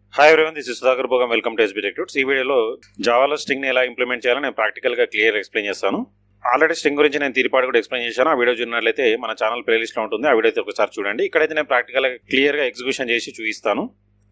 Hi everyone this is Sudhakar Bhogam welcome to SB టెక్టూట్స్ ఈ వీడియోలో జావాలో string ని ఎలా ఇంప్లిమెంట్ చేయాలో నేను ప్రాక్టికల్ గా క్లియర్ ఎక్స్ప్లెయిన్ చేస్తాను ఆల్రెడీ స్ట్రింగ్ గురించి నేను తీరిపాటు కూడా ఎక్స్ప్లెయిన్ చేశాను ఆ వీడియో చూసినట్లయితే మన ఛానల్ ప్లేలిస్ట్ లో ఉంటుంది ఆ వీడియో అయితే ఒకసారి చూడండి ఇక్కడైతే నేను ప్రాక్టికల్ గా క్లియర్ గా ఎగ్జిక్యూషన్ చేసి చూపిస్తాను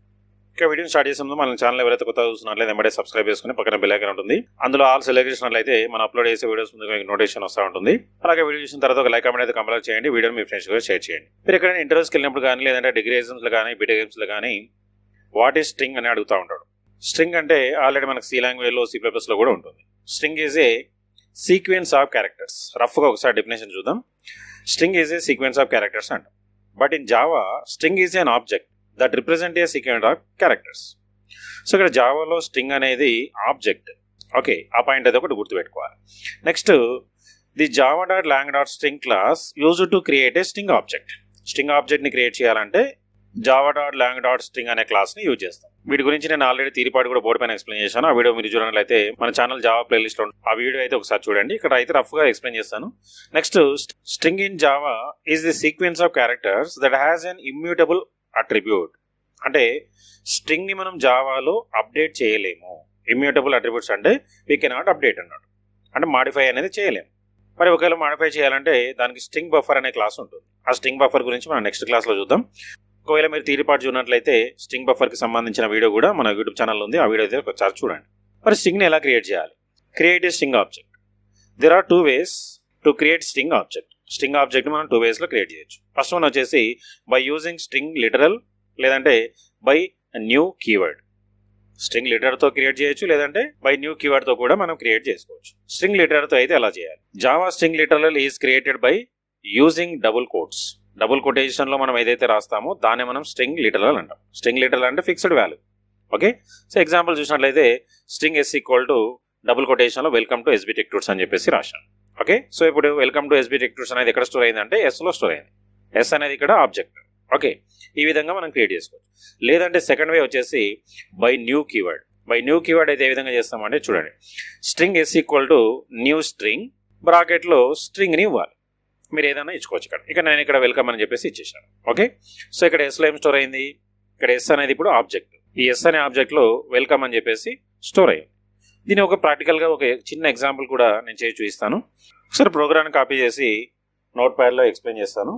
ఇక వీడియో స్టార్ట్ చేసే ముందు మన ఛానల్ ఎవరైతే కొత్తగా చూస్తున్నట్లయితే వెంబడే సబ్స్క్రైబ్ చేసుకుని పక్కన బెల్ ఐకాన్ ఉంటుంది అందులో ఆల్ సెలెక్ట్ చేసినట్లయితే మనం అప్లోడ్ చేసే వీడియోస్ ముందుగా మీకు నోటిఫికేషన్ వస్తూ ఉంటుంది అలాగే వీడియో చూసిన తర్వాత ఒక లైక్ కామెంట్ అయితే కంపల్సరీ చేయండి వీడియోని మీ ఫ్రెండ్స్ కూడా షేర్ చేయండి మీరు ఎక్కడైనా ఇంటర్వ్యూస్కి వెళ్ళినప్పుడు కానీ లేదంటే డిగ్రీ ఎగ్జామ్స్ లో కానీ బీటెక్ ఎగ్జామ్స్ లో కానీ వాట్ ఈస్ స్ట్రింగ్ అని అడుగుతూ ఉంటాడు స్ట్రింగ్ అంటే ఆల్రెడీ మనకు సి లాంగ్వేజ్ లో సి పేపర్స్ లో కూడా ఉంటుంది string is a sequence of characters rough గా ఒకసారి డెఫినేషన్ చూద్దాం string is a sequence of characters అంట but in Java string is an object that represent a sequence of characters so ఇక్కడ జావాలో స్ట్రింగ్ అనేది ఆబ్జెక్ట్ ఓకే ఆ point అయితే ఒకటి గుర్తుపెట్టుకోవాలి next the Java dot lang dot string class use to create a string object string object ని create చేయాలంటే Java dot lang dot string అనే క్లాస్ ని యూజ్ చేస్తాం వీటి గురించి నేను ఆల్రెడీ తీరిపాటు కూడా బోర్డు పైన ఎక్స్ప్లెయిన్ చేశాను ఆ వీడియో మీరు చూడాలైతే మన ఛానల్ జావా ప్లేలిస్ట్ లో ఉంటుంది. ఆ వీడియో అయితే ఒకసారి చూడండి ఇక్కడ అయితే రఫ్ గా ఎక్స్ప్లెయిన్ చేస్తాను next string in Java is the sequence of characters that has an immutable attribute అంటే స్ట్రింగ్ ని మనం జావాలో అప్డేట్ చేయలేము ఇమ్యూటబుల్ అట్రిబ్యూట్స్ అంటే వీ కెనాట్ అప్డేట్ అన్నాడు అంటే మాడిఫై అనేది చేయలేము మరి ఒకవేళ మాడిఫై చేయాలంటే దానికి స్ట్రింగ్ బఫర్ అనే క్లాస్ ఉంటుంది ఆ స్ట్రింగ్ బఫర్ గురించి మనం నెక్స్ట్ క్లాస్ లో చూద్దాం ఒకవేళ మీరు తీరిపాటు చూడనట్లయితే స్ట్రింగ్ బఫర్ కి సంబంధించిన వీడియో కూడా మన యూట్యూబ్ ఛానల్ ఉంది ఆ వీడియో అయితే ఒకసారి చూడండి మరి స్ట్రింగ్ ని ఎలా క్రియేట్ చేయాలి create a string object there are two ways to create string object string object మనం టూ వేస్ లో క్రియేట్ చేయొచ్చు ఫస్ట్ వన్ వచ్చేసి బై యూజింగ్ స్ట్రింగ్ లిటరల్ లేదంటే by new keyword string literal తో క్రియేట్ చేయొచ్చు లేదంటే బై న్యూ కీవర్డ్ తో కూడా మనం క్రియేట్ చేసుకోవచ్చు స్ట్రింగ్ లిటర్ తో అయితే ఎలా చేయాలి Java string literal is created by using double quotes double quotation లో మనం ఏదైతే రాస్తామో దాన్ని మనం స్ట్రింగ్ లిటరల్ అంటాం స్ట్రింగ్ లిటరల్ అంటే fixed value okay so example చూసినట్లయితే string S equal to double quotation లో welcome to SB tech tours అని చెప్పేసి రాశాను ఓకే సో ఇప్పుడు welcome to SB tech tours అనేది ఎక్కడ స్టోర్ అయిందంటే ఎస్ లో స్టోర్ అయింది ఎస్ అనేది ఇక్కడ ఆబ్జెక్ట్ ఓకే ఈ విధంగా మనం క్రియేట్ చేసుకోవచ్చు లేదంటే సెకండ్ వే వచ్చేసి by new keyword by new keyword అయితే ఏ విధంగా చేస్తామంటే చూడండి string S equal to new string bracket లో స్ట్రింగ్ ని ఇవ్వాలి మీరు ఏదైనా ఇచ్చుకోవచ్చు ఇక్కడ ఇక్కడ నేను ఇక్కడ వెల్కమ్ అని చెప్పేసి ఇచ్చేసాను ఓకే సో ఇక్కడ ఎస్ లో ఏం స్టోర్ అయింది ఇక్కడ ఎస్ అనేది ఇప్పుడు ఆబ్జెక్ట్ ఈ ఎస్ అనే ఆబ్జెక్ట్ లో వెల్కమ్ అని చెప్పేసి స్టోర్ అయ్యింది దీని ఒక ప్రాక్టికల్ గా ఒక చిన్న ఎగ్జాంపుల్ కూడా నేను చేసి చూపిస్తాను ఒకసారి ప్రోగ్రామ్ కాపీ చేసి నోట్ ప్యాడ్ లో ఎక్స్ప్లెయిన్ చేస్తాను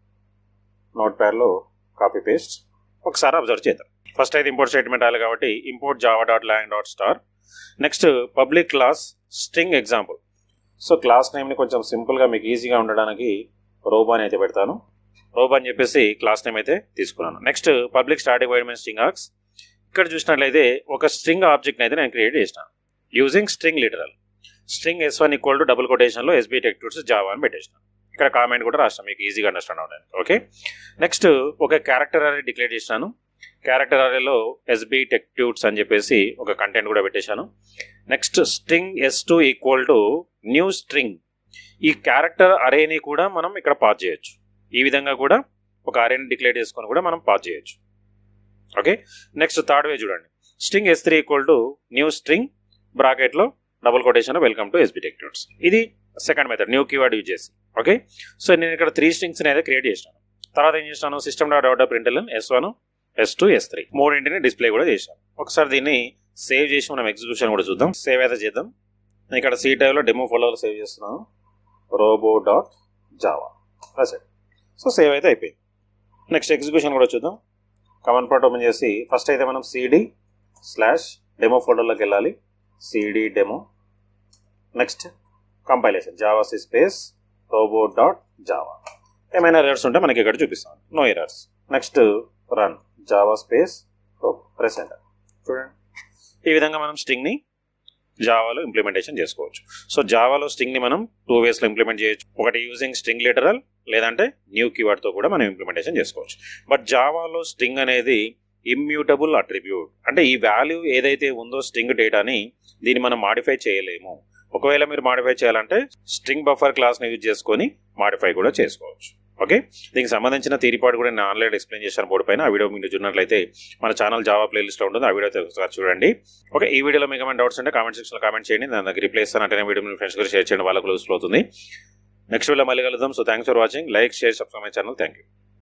నోట్ ప్యాడ్ లో కాపీ పేస్ట్ ఒకసారి అబ్జర్వ్ చేద్దాం ఫస్ట్ అయితే ఇంపోర్ట్ స్టేట్మెంట్ రాయాలి కాబట్టి import Java dot lang dot star next public class string example so class నేమ్ని కొంచెం సింపుల్గా మీకు ఈజీగా ఉండడానికి రోబో అని అయితే పెడతాను రోబో అని చెప్పేసి క్లాస్ నేమ్ అయితే తీసుకున్నాను next public static void main string args ఇక్కడ చూసినట్లయితే ఒక స్ట్రింగ్ ఆబ్జెక్ట్ అయితే నేను క్రియేట్ చేసినాను using string literal string S one equal to double కొటేషన్లో ఎస్బీ టెక్ టూర్స్ జావా అని పెట్టేసినాను ఇక్కడ కామెంట్ కూడా రాస్తాను మీకు ఈజీగా అండర్స్టాండ్ అవ్వడానికి ఓకే నెక్స్ట్ ఒక క్యారెక్టర్ అరే డిక్లేర్ చేసినాను క్యారెక్టర్ అరేలో ఎస్బీ టెక్ ట్యూట్స్ అని చెప్పేసి ఒక కంటెంట్ కూడా పెట్టేశాను next string S two equal to new string ఈ క్యారెక్టర్ అరేని కూడా మనం ఇక్కడ పాస్ చేయొచ్చు ఈ విధంగా కూడా ఒక అరేని డిక్లేర్ చేసుకొని కూడా మనం పాస్ చేయొచ్చు ఓకే నెక్స్ట్ థర్డ్ వే చూడండి string S three equal to new string బ్రాకెట్లో double quotation welcome to SB tech tuts ఇది second method new keyword use చేసి ఓకే సో నేను ఇక్కడ త్రీ స్ట్రింగ్స్ అయితే క్రియేట్ చేసినాను తర్వాత ఏం చేసినాను system dot out print S one S two S three మూడింటిని డిస్ప్లే కూడా చేశాను ఒకసారి దీన్ని సేవ్ చేసి మనం ఎగ్జిక్యూషన్ కూడా చూద్దాం సేవ్ అయితే చేద్దాం నేను ఇక్కడ సి టైవ్లో డెమో ఫోల్డర్లో సేవ్ చేస్తున్నాను robo dot Java present so save అయితే అయిపోయింది నెక్స్ట్ ఎగ్జిక్యూషన్ కూడా చూద్దాం కమన్ పార్ట్ ఓపెన్ చేసి ఫస్ట్ అయితే మనం సిడి స్లాష్ డెమో ఫోల్డర్లోకి వెళ్ళాలి CD demo next compilation Java C space robo dot Java ఏమైనా ఎరర్స్ ఉంటే మనకి ఇక్కడ చూపిస్తాం no errors next run Java space robo present చూడండి ఈ విధంగా మనం స్ట్రింగ్ ని జావాలో ఇంప్లిమెంటేషన్ చేసుకోవచ్చు సో జావాలో స్ట్రింగ్ ని మనం టూ వేస్ లో ఇంప్లిమెంట్ చేయొచ్చు ఒకటి యూజింగ్ స్ట్రింగ్ లిటరల్ లేదంటే న్యూ కీవర్డ్ తో కూడా మనం ఇంప్లిమెంటేషన్ చేసుకోవచ్చు బట్ జావాలో స్ట్రింగ్ అనేది ఇమ్యూటబుల్ అట్రిబ్యూట్ అంటే ఈ వాల్యూ ఏదైతే ఉందో స్ట్రింగ్ డేటాని దీన్ని మనం మాడిఫై చేయలేము ఒకవేళ మీరు మాడిఫై చేయాలంటే స్ట్రింగ్ బఫర్ క్లాస్ని యూజ్ చేసుకొని మాడిఫై కూడా చేసుకోవచ్చు ఓకే దీనికి సంబంధించిన తీరిపాటు కూడా నేను ఆన్లైన్ ఎక్స్ప్లెయిన్ చేశాను బోర్డు పైన ఆ వీడియో మీరు చూసినట్లయితే మన ఛానల్ జావా ప్లేలిస్ట్ లో ఉంటుంది ఆ వీడియో అయితే ఒకసారి చూడండి ఓకే ఈ వీడియోలో మీకు ఏమైనా డౌట్స్ ఉంటే కామెంట్ సెక్షన్ లో కామెంట్ చేయండి నేను దగ్గర రిప్లై ఇస్తాను అంటే వీడియో మీ ఫ్రెండ్స్ కూడా షేర్ చేయండి వాళ్ళకు యూస్ఫుల్ అవుతుంది నెక్స్ట్ వీడియో మళ్ళీ కలుద్దాం so thanks for watching like share subscribe my channel thank you